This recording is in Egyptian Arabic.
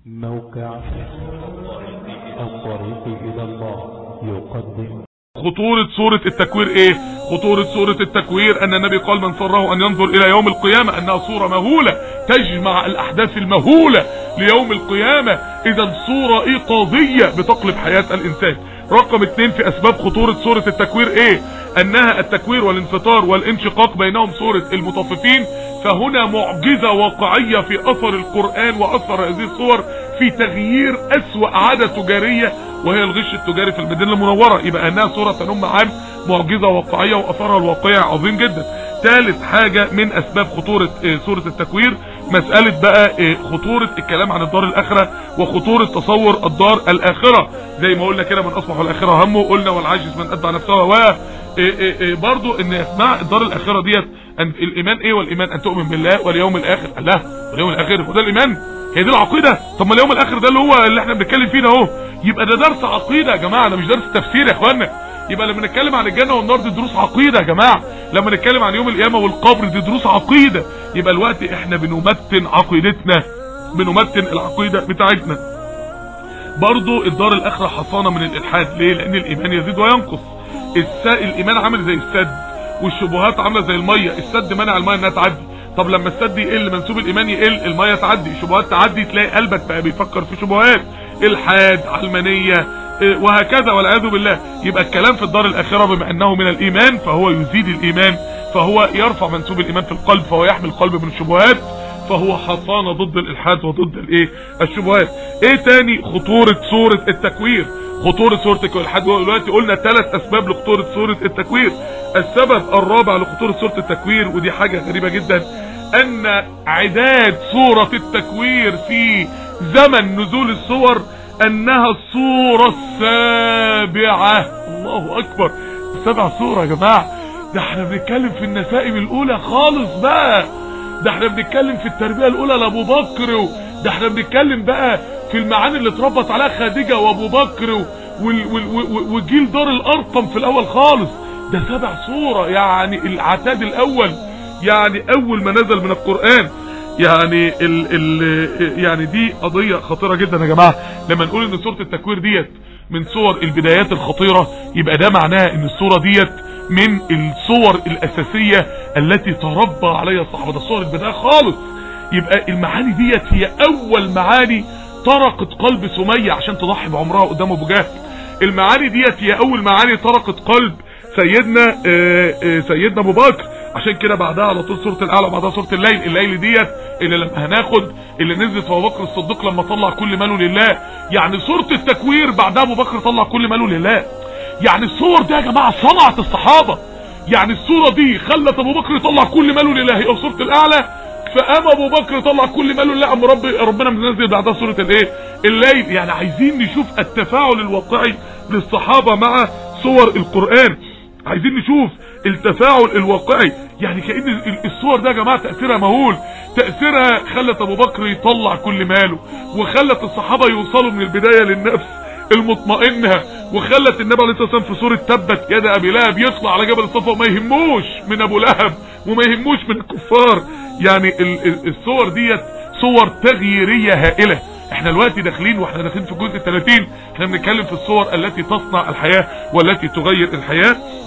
موقع الطريق إلى الله يقدم خطورة سورة التكوير ايه خطورة سورة التكوير ان النبي قال من سره ان ينظر الى يوم القيامة انها صورة مهولة تجمع الاحداث المهولة ليوم القيامة اذا صورة ايقاظية بتقلب حياة الانسان رقم اتنين في اسباب خطورة سورة التكوير ايه انها التكوير والانفطار والانشقاق بينهم سورة المطففين فهنا معجزة واقعية في اثر القرآن واثر هذه الصور في تغيير اسوأ عادة تجارية وهي الغش التجاري في المدينة المنورة يبقى انها صورة تنم عن معجزة واقعية واثرها الواقعي عظيم جدا ثالث حاجة من اسباب خطورة آه، سورة التكوير مسألة بقى آه، خطورة الكلام عن الدار الاخرة وخطورة تصور الدار الاخرة زي ما قلنا كده من اصبح الاخرة همه قلنا والعاجز من اتبع نفسه و برضو ان اسماء الدار الاخرة ديت أن الايمان ايه والايمان ان تؤمن بالله واليوم الاخر الله واليوم الاخر هو ده الايمان هي دي العقيدة طب ما اليوم الاخر ده اللي هو اللي احنا بنتكلم فيه ده اهو يبقى ده درس عقيدة يا جماعة ده مش درس تفسير يا اخوانا يبقى لما نتكلم عن الجنة والنار دي دروس عقيدة يا جماعة لما نتكلم عن يوم القيامة والقبر دي دروس عقيدة يبقى الوقت احنا بنمتن عقيدتنا بنمتن العقيدة بتاعتنا برضو الدار الاخرة حصانة من الالحاد ليه لان الايمان يزيد وينقص الس... الايمان عامل زي السد والشبهات عاملة زي المية السد منع المية انها تعدي طب لما السد يقل منسوب الايمان يقل المية تعدي الشبهات تعدي تلاقي قلبك بقى بيفكر في شبهات الحاد علمانية إيه، وهكذا والعياذ بالله يبقى الكلام في الدار الاخرة بما انه من الايمان فهو يزيد الايمان فهو يرفع منسوب الايمان في القلب فهو يحمي القلب من الشبهات فهو حصانة ضد الالحاد وضد الايه الشبهات ايه تاني خطورة سورة التكوير خطورة سورة التكوير لحد دلوقتي قلنا ثلاث اسباب لخطورة سورة التكوير السبب الرابع لخطورة سورة التكوير ودي حاجة غريبة جدا ان عداد سورة التكوير في زمن نزول السور انها السورة السابعة الله اكبر سبع سورة يا جماعة ده احنا بنتكلم في النسائم الاولى خالص بقى ده احنا بنتكلم في التربية الاولى لابو بكر و... ده احنا بنتكلم بقى في المعاني اللي اتربت عليها خديجة وابو بكر و... وال... وال... وال... وجيل دار الارقم في الاول خالص ده سبع صورة يعني العتاد الاول يعني اول ما نزل من القرآن يعني ال ال يعني دي قضية خطيرة جدا يا جماعة لما نقول ان سورة التكوير ديت من صور البدايات الخطيرة يبقى ده معناه ان الصورة ديت من الصور الاساسية التي تربى عليها الصحابة ده صور البداية خالص يبقى المعاني ديت هي اول معاني طرقت قلب سمية عشان تضحي بعمرها قدام ابو جهل المعاني ديت هي اول معاني طرقت قلب سيدنا آه، آه، سيدنا ابو بكر عشان كده بعدها على طول سوره الاعلى وبعدها سوره الليل الليل ديت اللي لما هناخد اللي نزلت في ابو بكر الصديق لما طلع كل ماله لله يعني سوره التكوير بعدها ابو بكر طلع كل ماله لله يعني الصور دي يا جماعه صنعت الصحابه يعني الصوره دي خلت ابو بكر يطلع كل ماله لله هي سوره الاعلى فقام ابو بكر طلع كل ماله لله قام رب ربنا منزل بعدها سوره الايه الليل يعني عايزين نشوف التفاعل الواقعي للصحابه مع صور القران عايزين نشوف التفاعل الواقعي يعني كأن ال- الصور ده يا جماعة تأثيرها مهول تأثيرها خلت ابو بكر يطلع كل ماله وخلت الصحابة يوصلوا من البداية للنفس المطمئنة وخلت النبي عليه الصلاة والسلام في سورة تبت يد ابي لهب يطلع على جبل الصفا وما يهموش من ابو لهب وما يهموش من الكفار يعني ال- ال- الصور ديت صور تغييرية هائلة احنا دلوقتي داخلين واحنا داخلين في الجزء 30 احنا بنتكلم في الصور التي تصنع الحياة والتي تغير الحياة